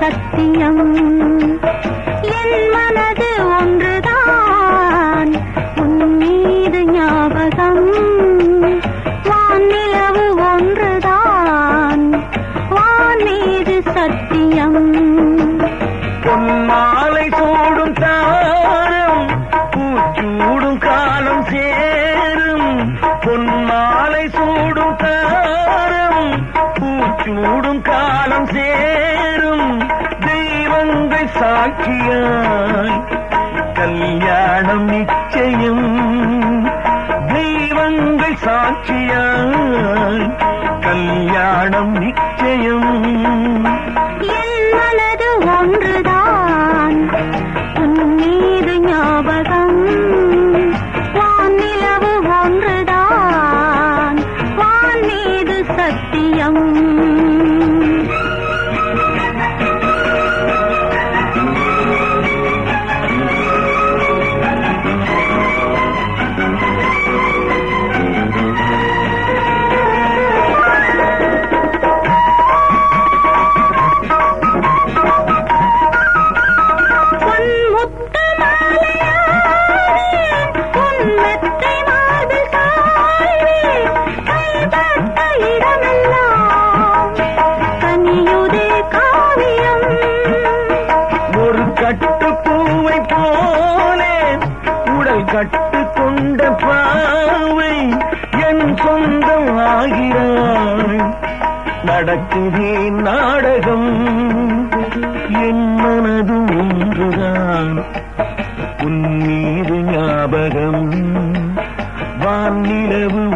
சத்தியம் என் மனது ஒன்றுதான் உன் மீது ஞாபகம் வானிலவு ஒன்றுதான் வான் மீது சத்தியம் பொன்மாலை சூடும் தாரம் பூச்சூடும் காலம் சேரும் பொன்மாலை சூடும் தாரம் பூச்சூடும் காலம் சேரும் தெய்வங்கள் சாட்சியாய் கல்யாணம் நிச்சயம் தெய்வங்கள் சாட்சியாய் கல்யாணம் நிச்சயம் என் மனது ஒன்றுதான் உன் மீது ஞாபகம் வானிலவு ஒன்றுதான் வான் மீது சத்தியம் பொன் முத்து மாலையாடி, உன் மெத்தை மார்பில் சாய்வி, கைப்பட்ட இடமெல்லாம் கனியுதே காவியம் ஒரு கட்டு பூவை போலே உடல் கட்டு கொண்ட பாவை என் சொந்தம் ஆகிறாள் நடக்குதே நாடகம் என் மனது ஒன்றுதான் உன் மீது ஞாபகம்